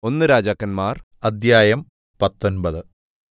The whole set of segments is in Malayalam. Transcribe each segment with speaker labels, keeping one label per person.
Speaker 1: ഒന്ന് രാജാക്കന്മാർ
Speaker 2: അദ്ധ്യായം പത്തൊൻപത്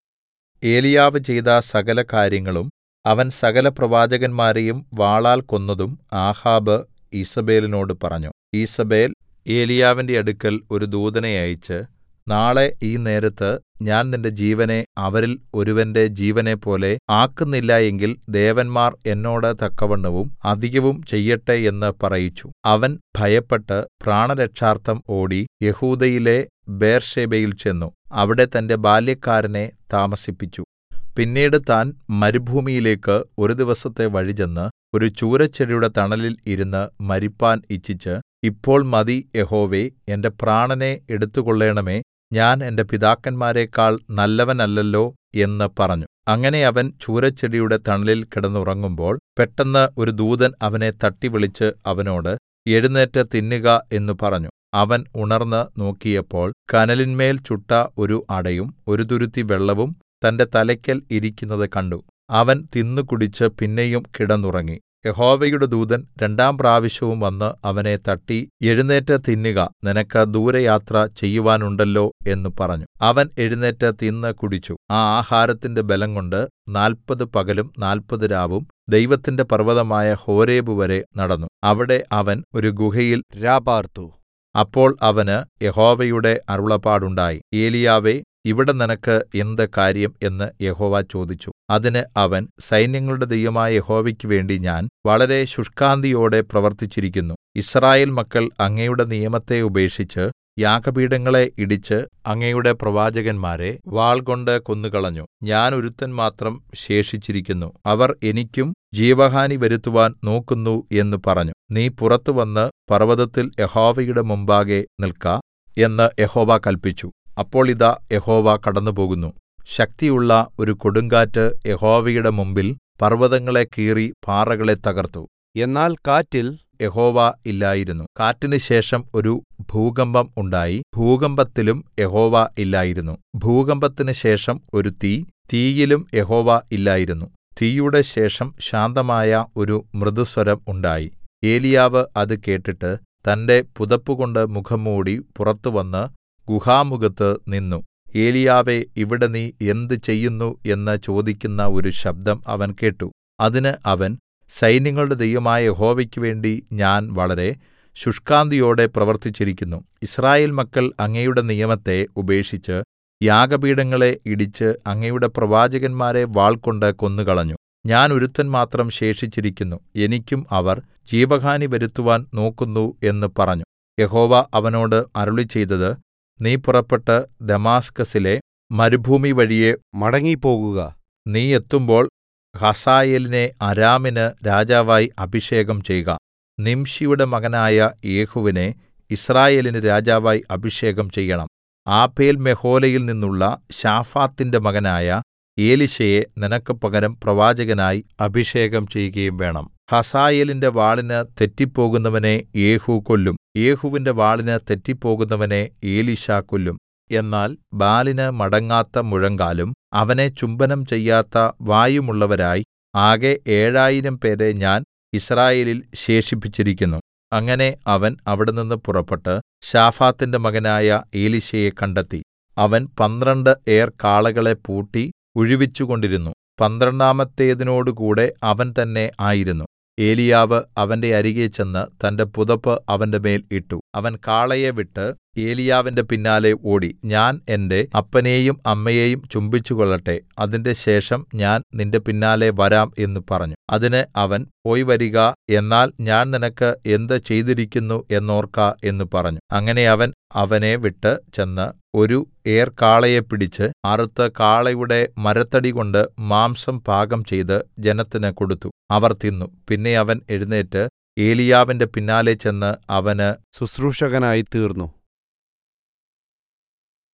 Speaker 2: ഏലീയാവ് ചെയ്ത സകല കാര്യങ്ങളും അവൻ സകല പ്രവാചകന്മാരെയും വാളാൽ കൊന്നതും ആഹാബ് ഈസേബെലിനോട് പറഞ്ഞു ഈസേബെൽ ഏലീയാവിന്റെ അടുക്കൽ ഒരു ദൂതനെ അയച്ച് നാളെ ഈ നേരത്ത് ഞാൻ നിന്റെ ജീവനെ അവരിൽ ഒരുവന്റെ ജീവനെപ്പോലെ ആക്കുന്നില്ല എങ്കിൽ ദേവന്മാർ എന്നോട് തക്കവണ്ണവും അധികവും ചെയ്യട്ടെ എന്ന് പറയിച്ചു അവൻ ഭയപ്പെട്ട് പ്രാണരക്ഷാർത്ഥം ഓടി യെഹൂദയിലെ ബേർശേബയിൽ ചെന്നു അവിടെ തന്റെ ബാല്യക്കാരനെ താമസിപ്പിച്ചു പിന്നീട് താൻ മരുഭൂമിയിലേക്ക് ഒരു ദിവസത്തെ വഴി ചെന്ന് ഒരു ചൂരച്ചെടിയുടെ തണലിൽ ഇരുന്ന് മരിപ്പാൻ ഇച്ഛിച്ച് ഇപ്പോൾ മതി യഹോവേ എന്റെ പ്രാണനെ എടുത്തുകൊള്ളേണമേ ഞാൻ എന്റെ പിതാക്കന്മാരെക്കാൾ നല്ലവനല്ലല്ലോ എന്ന് പറഞ്ഞു അങ്ങനെ അവൻ ചൂരച്ചെടിയുടെ തണലിൽ കിടന്നുറങ്ങുമ്പോൾ പെട്ടെന്ന് ഒരു ദൂതൻ അവനെ തട്ടിവിളിച്ച് അവനോട് എഴുന്നേറ്റ് തിന്നുക എന്ന് പറഞ്ഞു അവൻ ഉണർന്ന് നോക്കിയപ്പോൾ കനലിന്മേൽ ചുട്ട ഒരു അടയും ഒരു തുരുത്തി വെള്ളവും തന്റെ തലയ്ക്കൽ ഇരിക്കുന്നത് കണ്ടു അവൻ തിന്നു കുടിച്ച് പിന്നെയും കിടന്നുറങ്ങി യഹോവയുടെ ദൂതൻ രണ്ടാം പ്രാവശ്യവും വന്ന് അവനെ തട്ടി എഴുന്നേറ്റ് തിന്നുക നിനക്ക് ദൂരയാത്ര ചെയ്യുവാനുണ്ടല്ലോ എന്ന് പറഞ്ഞു അവൻ എഴുന്നേറ്റ് തിന്ന് കുടിച്ചു ആ ആഹാരത്തിന്റെ ബലംകൊണ്ട് നാല്പത് പകലും നാല്പത് രാവും ദൈവത്തിന്റെ പർവ്വതമായ ഹോരേബ് വരെ നടന്നു അവിടെ അവൻ ഒരു ഗുഹയിൽ
Speaker 1: രാപാർത്തു
Speaker 2: അപ്പോൾ അവന് യഹോവയുടെ അരുളപ്പാടുണ്ടായി ഏലീയാവേ ഇവിടെ നിനക്ക് എന്ത് കാര്യം എന്ന് യഹോവ ചോദിച്ചു അതിന് അവൻ സൈന്യങ്ങളുടെ ദൈവമായ യഹോവയ്ക്ക് വേണ്ടി ഞാൻ വളരെ ശുഷ്കാന്തിയോടെ പ്രവർത്തിച്ചിരിക്കുന്നു യിസ്രായേൽ മക്കൾ അങ്ങയുടെ നിയമത്തെ ഉപേക്ഷിച്ച് യാഗപീഠങ്ങളെ ഇടിച്ച് അങ്ങയുടെ പ്രവാചകന്മാരെ വാൾകൊണ്ട് കൊന്നുകളഞ്ഞു ഞാൻ ഒരുത്തൻ മാത്രം ശേഷിച്ചിരിക്കുന്നു അവർ എനിക്കും ജീവഹാനി വരുത്തുവാൻ നോക്കുന്നു എന്ന് പറഞ്ഞു നീ പുറത്തു വന്ന് പർവ്വതത്തിൽ യഹോവയുടെ മുമ്പാകെ നിൽക്ക എന്ന് യഹോവ കല്പിച്ചു അപ്പോൾ ഇതാ യഹോവ കടന്നുപോകുന്നു ശക്തിയുള്ള ഒരു കൊടുങ്കാറ്റ് യഹോവയുടെ മുമ്പിൽ പർവ്വതങ്ങളെ കീറി പാറകളെ തകർത്തു
Speaker 1: എന്നാൽ കാറ്റിൽ
Speaker 2: യഹോവ ഇല്ലായിരുന്നു കാറ്റിന് ശേഷം ഒരു ഭൂകമ്പം ഉണ്ടായി ഭൂകമ്പത്തിലും യഹോവ ഇല്ലായിരുന്നു ഭൂകമ്പത്തിന് ശേഷം ഒരു തീ തീയിലും യഹോവ ഇല്ലായിരുന്നു തീയുടെ ശേഷം ശാന്തമായ ഒരു മൃദുസ്വരം ഉണ്ടായി ഏലിയാവ് അത് കേട്ടിട്ട് തന്റെ പുതപ്പുകൊണ്ട് മുഖം മൂടി പുറത്തുവന്ന് ഗുഹാമുഖത്ത് നിന്നു ഏലിയാവേ ഇവിടെ നീ എന്ത് ചെയ്യുന്നു എന്ന് ചോദിക്കുന്ന ഒരു ശബ്ദം അവൻ കേട്ടു അതിന് അവൻ സൈന്യങ്ങളുടെ ദൈവമായ യഹോവയ്ക്ക് വേണ്ടി ഞാൻ വളരെ ശുഷ്കാന്തിയോടെ പ്രവർത്തിച്ചിരിക്കുന്നു യിസ്രായേൽ മക്കൾ അങ്ങയുടെ നിയമത്തെ ഉപേക്ഷിച്ച് യാഗപീഠങ്ങളെ ഇടിച്ച് അങ്ങയുടെ പ്രവാചകന്മാരെ വാൾകൊണ്ട് കൊന്നുകളഞ്ഞു ഞാൻ ഒരുത്തൻ മാത്രം ശേഷിച്ചിരിക്കുന്നു എനിക്കും അവർ ജീവഹാനി വരുത്തുവാൻ നോക്കുന്നു എന്ന് പറഞ്ഞു യഹോവ അവനോട് അരുളിച്ചെയ്തത് നീ പുറപ്പെട്ട് ദമാസ്കസിലെ മരുഭൂമി വഴിയെ
Speaker 1: മടങ്ങിപ്പോകുക
Speaker 2: നീ എത്തുമ്പോൾ ഹസായേലിനെ അരാമിന് രാജാവായി അഭിഷേകം ചെയ്ക നിംഷിയുടെ മകനായ യേഹുവിനെ യിസ്രായേലിന് രാജാവായി അഭിഷേകം ചെയ്യണം ആബേൽ മെഹോലയിൽ നിന്നുള്ള ശാഫാത്തിന്റെ മകനായ ഏലിശയെ നിനക്ക് പകരം പ്രവാചകനായി അഭിഷേകം ചെയ്യുകയും വേണം ഹസായേലിന്റെ വാളിന് തെറ്റിപ്പോകുന്നവനെ യേഹൂ കൊല്ലും യേഹൂവിന്റെ വാളിന് തെറ്റിപ്പോകുന്നവനെ എലീശാ കൊല്ലും എന്നാൽ ബാലിന് മടങ്ങാത്ത മുഴങ്കാലും അവനെ ചുംബനം ചെയ്യാത്ത വായുമുള്ളവരായി ആകെ ഏഴായിരം പേരെ ഞാൻ യിസ്രായേലിൽ ശേഷിപ്പിച്ചിരിക്കുന്നു അങ്ങനെ അവൻ അവിടെനിന്ന് പുറപ്പെട്ട് ശാഫാത്തിന്റെ മകനായ എലീശയെ കണ്ടെത്തി അവൻ പന്ത്രണ്ട് ഏർ കാളകളെ പൂട്ടി ഉഴുവിച്ചുകൊണ്ടിരുന്നു പന്ത്രണ്ടാമത്തേതിനോടുകൂടെ അവൻ തന്നെ ആയിരുന്നു ഏലിയാവ് അവന്റെ അരികെ ചെന്ന് തന്റെ പുതപ്പ് അവന്റെ മേൽ ഇട്ടു അവൻ കാളയെ വിട്ട് ഏലിയാവിന്റെ പിന്നാലെ ഓടി ഞാൻ എന്റെ അപ്പനെയും അമ്മയെയും ചുംബിച്ചുകൊള്ളട്ടെ അതിന്റെ ശേഷം ഞാൻ നിന്റെ പിന്നാലെ വരാം എന്ന് പറഞ്ഞു അതിന് അവൻ പോയി വരിക എന്നാൽ ഞാൻ നിനക്ക് എന്ത് ചെയ്തിരിക്കുന്നു എന്നോർക്ക എന്ന് പറഞ്ഞു അങ്ങനെ അവൻ അവനെ വിട്ട് ചെന്ന് ഒരു ഏർ കാളയെ പിടിച്ച് അറുത്ത് കാളയുടെ മരത്തടികൊണ്ട് മാംസം പാകം ചെയ്ത് ജനത്തിന് കൊടുത്തു അവർ തിന്നു പിന്നെ അവൻ എഴുന്നേറ്റ് ഏലിയാവിന്റെ പിന്നാലെ ചെന്ന് അവന്
Speaker 1: ശുശ്രൂഷകനായി തീർന്നു